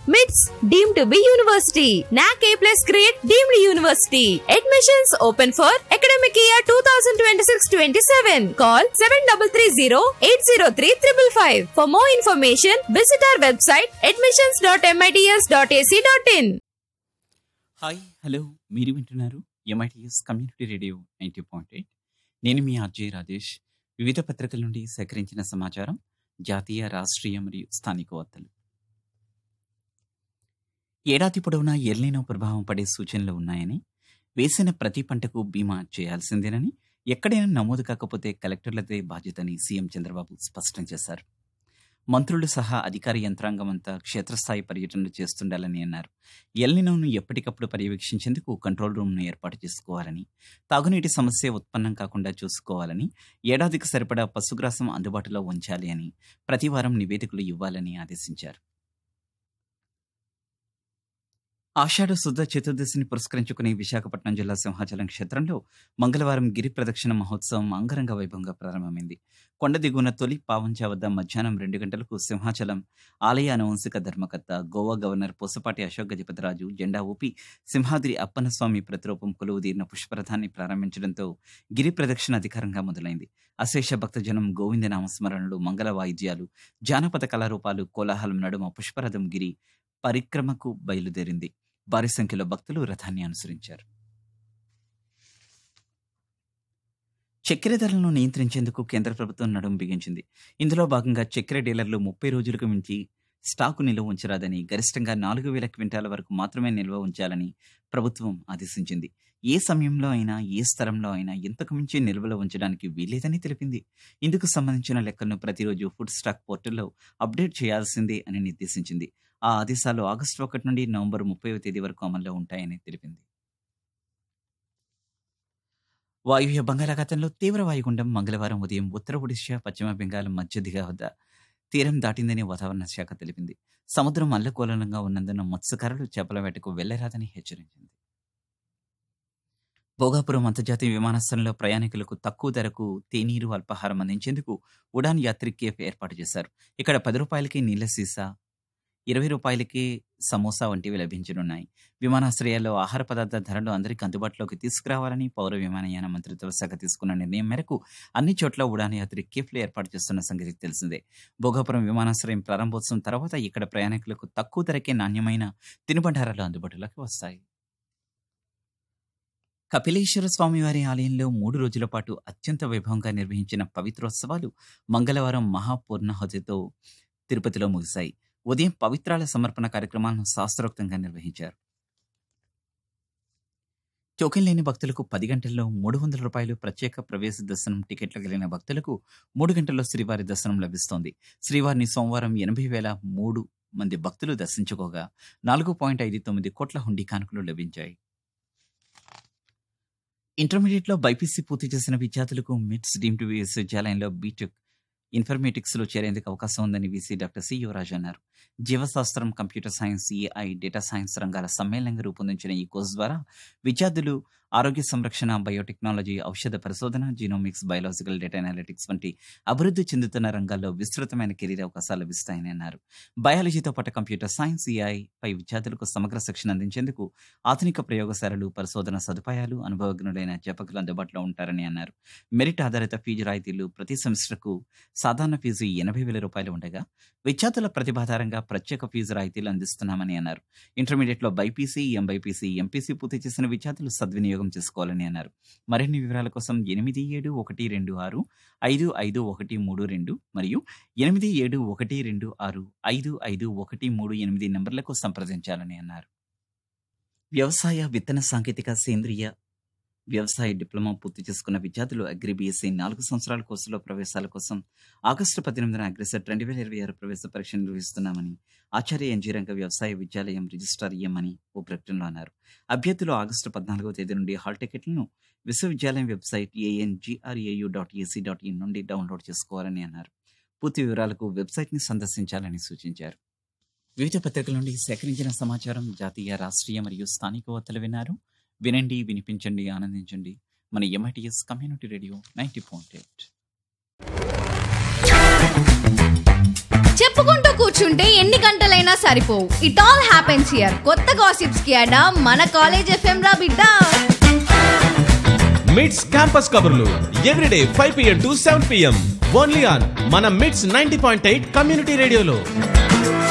మిట్స్ deem to be university NAAC A plus grade deemed university admissions open for academic year two thousand twenty six twenty seven call seven double three zero eight zero three triple five for more information visit our website admissions dot MITS dot ac dot in hi hello మీరు వింటున్నారు MITS community radio ninety point eight నేను మీ RJ Rajesh వివిధ పత్రికల నుండి సేకరించిన సమాచారం జాతీయ రాష్ట్రీయ మరియు స్థానిక వార్తలు ఏడాది పొడవునా ఎర్లీనో ప్రభావం పడే సూచనలు ఉన్నాయని వేసిన ప్రతి పంటకు బీమా చేయాల్సిందేనని ఎక్కడైనా నమోదు కాకపోతే కలెక్టర్లదే బాధ్యతని సీఎం చంద్రబాబు స్పష్టం చేశారు మంత్రులు సహా అధికార యంత్రాంగం అంతా క్షేత్రస్థాయి పర్యటనలు చేస్తుండాలని అన్నారు ఎల్నినోను ఎప్పటికప్పుడు పర్యవేక్షించేందుకు కంట్రోల్ రూమ్ను ఏర్పాటు చేసుకోవాలని తాగునీటి సమస్య ఉత్పన్నం కాకుండా చూసుకోవాలని ఏడాదికి సరిపడా పశుగ్రాసం అందుబాటులో ఉంచాలి అని ప్రతి వారం నివేదికలు ఇవ్వాలని ఆదేశించారు ఆషాఢ శుద్ధ చతుర్దశిని పురస్కరించుకుని విశాఖపట్నం జిల్లా సింహాచలం క్షేత్రంలో మంగళవారం గిరి ప్రదక్షిణ మహోత్సవం అంగరంగ వైభవంగా ప్రారంభమైంది కొండ దిగువన తొలి పావంచా వద్ద మధ్యాహ్నం రెండు గంటలకు సింహాచలం ఆలయ అనవంశిక ధర్మకర్త గోవా గవర్నర్ పూసపాటి అశోక్ గజపతిరాజు జెండా ఊపి సింహాద్రి అప్పన్నస్వామి ప్రతిరూపం కొలువుదీరిన పుష్పరథాన్ని ప్రారంభించడంతో గిరి ప్రదక్షిణ అధికారంగా మొదలైంది అశేష భక్తజనం గోవింద నామస్మరణలు మంగళ వాయిద్యాలు జానపద కళారూపాలు కోలాహలం నడుమ పుష్పరథం గిరి పరిక్రమకు బయలుదేరింది భారీ సంఖ్యలో భక్తులు రథాన్ని అనుసరించారు చక్కెర ధరలను నియంత్రించేందుకు కేంద్ర ప్రభుత్వం నడుం బిగించింది ఇందులో భాగంగా చక్కెర డీలర్లు ముప్పై రోజులకు మించి స్టాకు నిల్వ ఉంచరాదని గరిష్టంగా నాలుగు వేల క్వింటాల వరకు మాత్రమే నిల్వ ఉంచాలని ప్రభుత్వం ఆదేశించింది ఏ సమయంలో అయినా ఏ స్థలంలో అయినా ఇంతకు మించి నిల్వలో ఉంచడానికి వీల్లేదని తెలిపింది ఇందుకు సంబంధించిన లెక్కలను ప్రతిరోజు ఫుడ్ స్టాక్ పోర్టల్లో అప్డేట్ చేయాల్సిందే అని నిర్దేశించింది ఆ ఆదేశాలు ఆగస్టు ఒకటి నుండి నవంబర్ ముప్పైవ తేదీ వరకు అమల్లో ఉంటాయని తెలిపింది వాయువ్య బంగాళాఖాతంలో తీవ్ర వాయుగుండం మంగళవారం ఉదయం ఉత్తర ఒడిశా పశ్చిమ బెంగాల్ మధ్య దిగా వద్ద తీరం దాటిందని వాతావరణ శాఖ తెలిపింది సముద్రం అల్లకూలంగా ఉన్నందున మత్స్యకారులు చేపల వేటకు వెళ్లరాదని హెచ్చరించింది భోగాపురం అంతర్జాతీయ విమానాశ్రయంలో ప్రయాణికులకు తక్కువ ధరకు తేనీరు అల్పాహారం అందించేందుకు ఉడాన్ యాత్రి కేఫ్ ఏర్పాటు చేశారు ఇక్కడ పది రూపాయలకి నీళ్ల సీసా ఇరవై రూపాయలకి సమోసా వంటివి లభించనున్నాయి విమానాశ్రయాల్లో ఆహార పదార్థాల ధరలు అందరికీ అందుబాటులోకి తీసుకురావాలని పౌర విమానయాన మంత్రిత్వ శాఖ తీసుకున్న నిర్ణయం మేరకు అన్ని చోట్ల ఉడాన్ యాత్రి కేఫ్లు ఏర్పాటు చేస్తున్న సంగతి తెలిసిందే భోగాపురం విమానాశ్రయం ప్రారంభోత్సవం తర్వాత ఇక్కడ ప్రయాణికులకు తక్కువ ధరకే నాణ్యమైన తినుబండారాలు అందుబాటులోకి వస్తాయి కపిలేశ్వర స్వామివారి ఆలయంలో మూడు రోజుల పాటు అత్యంత వైభవంగా నిర్వహించిన పవిత్రోత్సవాలు మంగళవారం మహాపూర్ణాహుతితో తిరుపతిలో ముగిశాయి ఉదయం పవిత్రాల సమర్పణ కార్యక్రమాలను శాస్త్రోక్తంగా నిర్వహించారు టోకెన్ లేని భక్తులకు పది గంటల్లో మూడు వందల రూపాయలు ప్రత్యేక ప్రవేశ దర్శనం టికెట్లు కలిగిన భక్తులకు మూడు గంటల్లో శ్రీవారి దర్శనం లభిస్తోంది శ్రీవారిని సోమవారం ఎనభై వేల మూడు మంది భక్తులు దర్శించుకోగా నాలుగు పాయింట్ ఐదు తొమ్మిది కోట్ల హుండీ కానుకలు లభించాయి ఇంటర్మీడియట్లో బైపీసీ పూర్తి చేసిన విద్యార్థులకు మిట్స్ డీమ్ టు విశ్వవిద్యాలయంలో బీటెక్ ఇన్ఫర్మేటిక్స్లో చేరేందుకు అవకాశం ఉందని వీసీ డాక్టర్ సి యువరాజ్ అన్నారు జీవశాస్త్రం computer science AI data science రంగాల సమ్మేళనంగా రూపొందించిన ఈ కోర్సు ద్వారా విద్యార్థులు ఆరోగ్య సంరక్షణ బయోటెక్నాలజీ ఔషధ పరిశోధన జీనోమిక్స్ బయోలాజికల్ డేటా అనాలిటిక్స్ వంటి అభివృద్ధి చెందుతున్న రంగాల్లో విస్తృతమైన కెరీర్ అవకాశాలు లభిస్తాయని అన్నారు బయాలజీతో పాటు కంప్యూటర్ సైన్స్ ఏఐ పై విద్యార్థులకు సమగ్ర శిక్షణ అందించేందుకు ఆధునిక ప్రయోగశాలలు పరిశోధన సదుపాయాలు అనుభవజ్ఞులైన అధ్యాపకులు అందుబాటులో ఉంటారని అన్నారు మెరిట్ ఆధారిత ఫీజు రాయితీలు ప్రతి సెమిస్టర్కు సాధారణ ఫీజు ఎనభై వేల రూపాయలు ఉండగా విద్యార్థుల ప్రతిభాధారంగా ప్రత్యేక ఫీజు రాయితీలు అందిస్తున్నామని అన్నారు ఇంటర్మీడియట్లో బైపీసీ ఎంబైపీసీ ఎంపీసీ పూర్తి చేసిన విద్యార్థులు సద్వినియోగం చేసుకోవాలని అన్నారు మరిన్ని వివరాల కోసం ఎనిమిది ఏడు ఒకటి రెండు ఆరు ఐదు ఐదు ఒకటి మూడు రెండు మరియు ఎనిమిది ఏడు ఒకటి రెండు ఆరు ఐదు ఐదు ఒకటి మూడు ఎనిమిది నంబర్లకు సంప్రదించాలని అన్నారు వ్యవసాయ విత్తన సాంకేతిక సేంద్రియ వ్యవసాయ డిప్లొమా పూర్తి చేసుకున్న విద్యార్థులు అగ్రి బీఎస్సీ నాలుగు సంవత్సరాల కోర్సులో ప్రవేశాల కోసం ఆగస్టు పద్దెనిమిదిన అగ్రిసెట్ రెండు వేల ఇరవై ఆరు ప్రవేశ పరీక్ష నిర్వహిస్తున్నామని ఆచార్య ఎన్జీ రంగ వ్యవసాయ విద్యాలయం రిజిస్ట్రార్ ఇయ్యమని ఓ ప్రకటనలో అన్నారు అభ్యర్థులు ఆగస్టు పద్నాలుగవ తేదీ నుండి హాల్ టికెట్లను విశ్వవిద్యాలయం website ANGRAU dot ac dot in నుండి డౌన్లోడ్ చేసుకోవాలని అన్నారు పూర్తి వివరాలకు వెబ్సైట్ని సందర్శించాలని సూచించారు వివిధ పత్రికల నుండి సేకరించిన సమాచారం జాతీయ రాష్ట్రీయ మరియు స్థానిక వార్తలు విన్నారు వినండి వినిపించండి ఆనందించండి మన MITS community radio ninety point eight చెప్పుకుంటూ కూర్చుంటే ఎన్ని గంటలైనా చెప్పినా సరిపోవు ఇట్ ఆల్ హ్యాపెన్స్ హియర్ కొత్త గాసిప్స్ కి అడా మన కాలేజ్ ఎఫ్ఎం రా బిడ్డ మిడ్స్ క్యాంపస్ కబుర్లు everyday five PM to seven PM only on మన MITS ninety point eight community రేడియోలో